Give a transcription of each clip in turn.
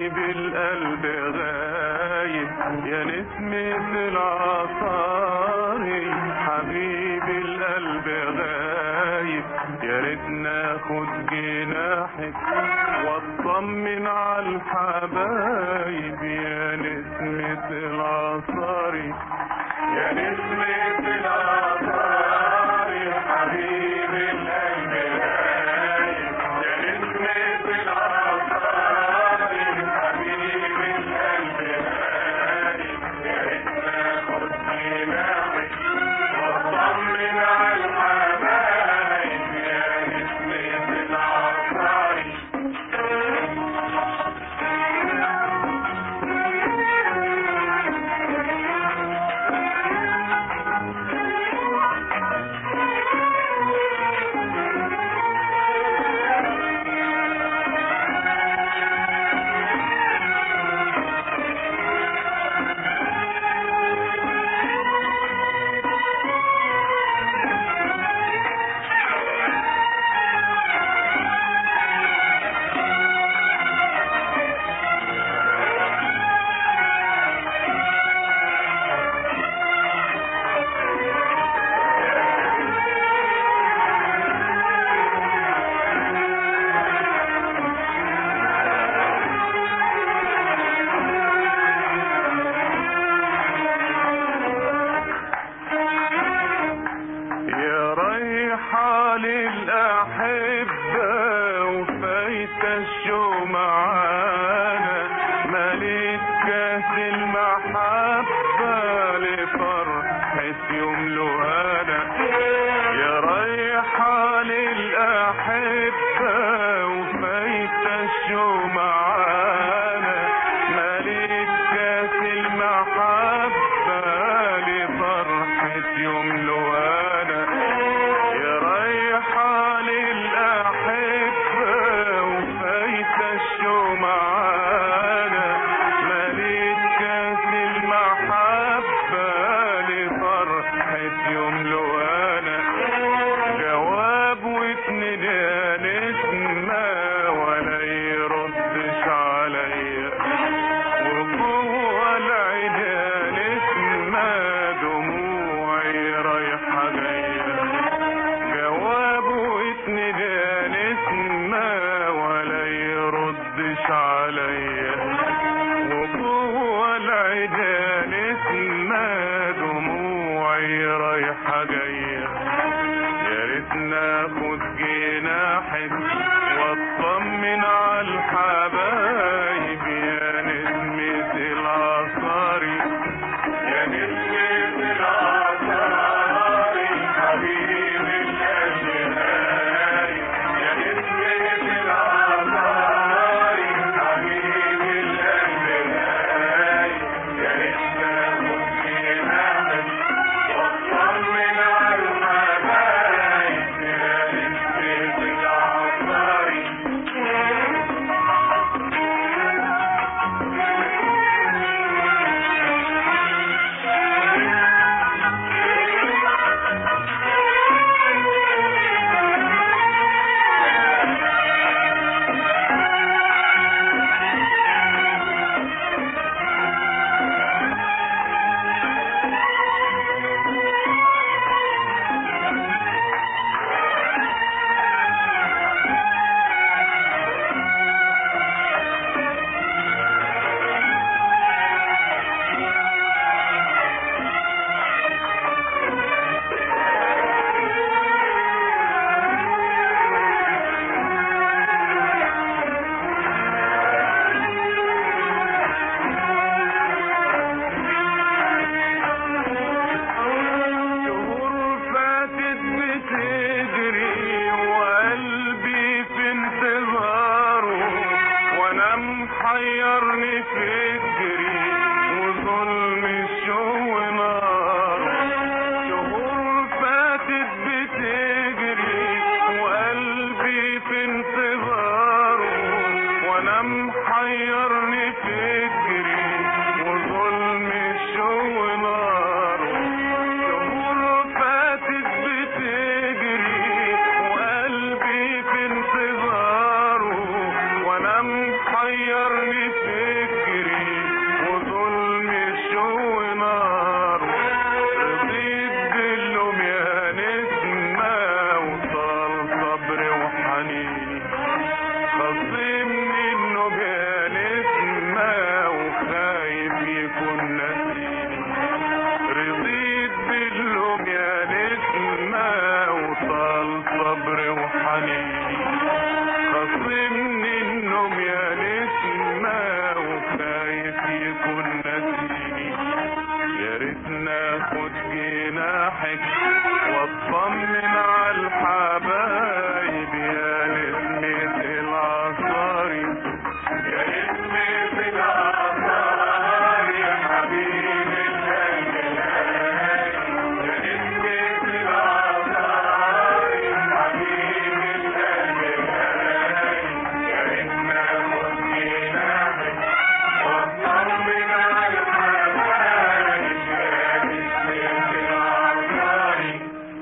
حبيبي القلب غايب يا نسمة العصاري حبيبي القلب غايب يا ريت ناخد جناحك واطمن على الحبايب يا نسمة العصاري يا نسمة العصاري حبيبي القلب غايب يا نسمة العصاري حبيبي القلب غايب يا ريت ناخد جناحك واطمن على الحبايب يا نسمة العصاري يا رايحة للأحبة وفايت الشو معانا مليت كاس المحبة لفرحة يوم لهانا يا رايحة للأحبة وفايت الشو معانا مليت كاس المحبة لفرحة يوم لهانا يا رايحة للأحبة وفايت الشو معانا مليت كاس المحبة لفرحة يوم لهانا جواب واتنين يا نسمة ولا يردش عليا وجوه العيدان اسمها دموعي رايحة جاية جواب واتندان اسمها ولا يردش عليا وجوه العيدان اسمها دموعي رايحة جاية يا ريت ناخد جناحك واطمن على الحبايب يا نسمة العصاري يا نسمة العصاري حبيبي القلب غايب يا نسمة العصاري حبيبي القلب غايب يا ريت ناخد جناحك واطمن على الحبايب يا نسمة العصاري شهور فاتت بتجري وقلبي في انتظاره وانا محيرني فكري وظلم الشو نار شهور فاتت بتجري وقلبي في انتظاره وانا محيرني فكري وظلم الشو نار شهور فاتت بتجري وقلبي في انتظاره وانا محيرني في مناعك واطمن على الحبايب يا نسمة العصاري يا نسمة العصاري يا حبيب القلب يا نسمة العصاري يا حبيب القلب يا ريتنا مديناك واطمن على الحبايب يا نسمة العصاري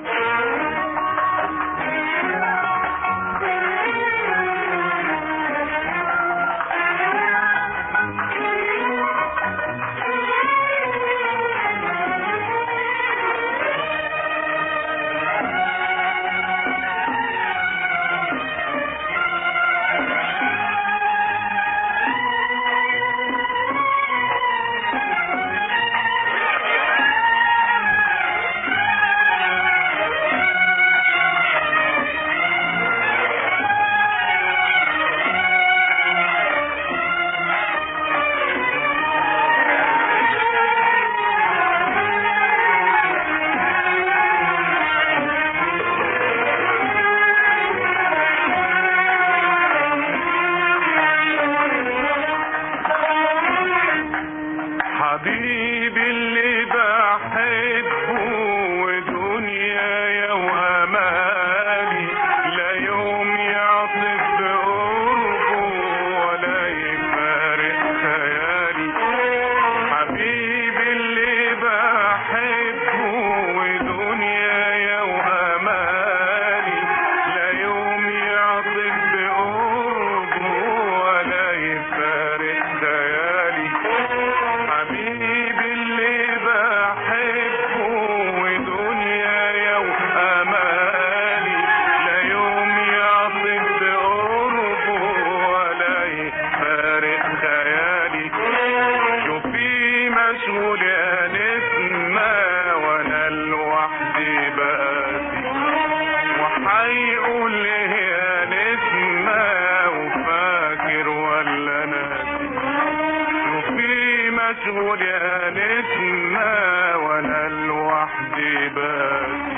حبيبي اللي بحبه ودنيايا وامالي لا يوم يعطف بقربه ولا يفارق خيالي حبيبي اللي بحبه ودنيايا وامالي لا يوم يعطف بقربه ولا يفارق خيالي حبيبي اللي بحبه ودنيايا وامالي لا يوم يعطف بقربه ولا يفارق خيالي شوفي مشغول يا نسمة وانا لوحدي بقاسي وحيقول ليه يا نسمة وفاكر ولا ناسي شوفي مشغول يا نسمة وانا لوحدي بس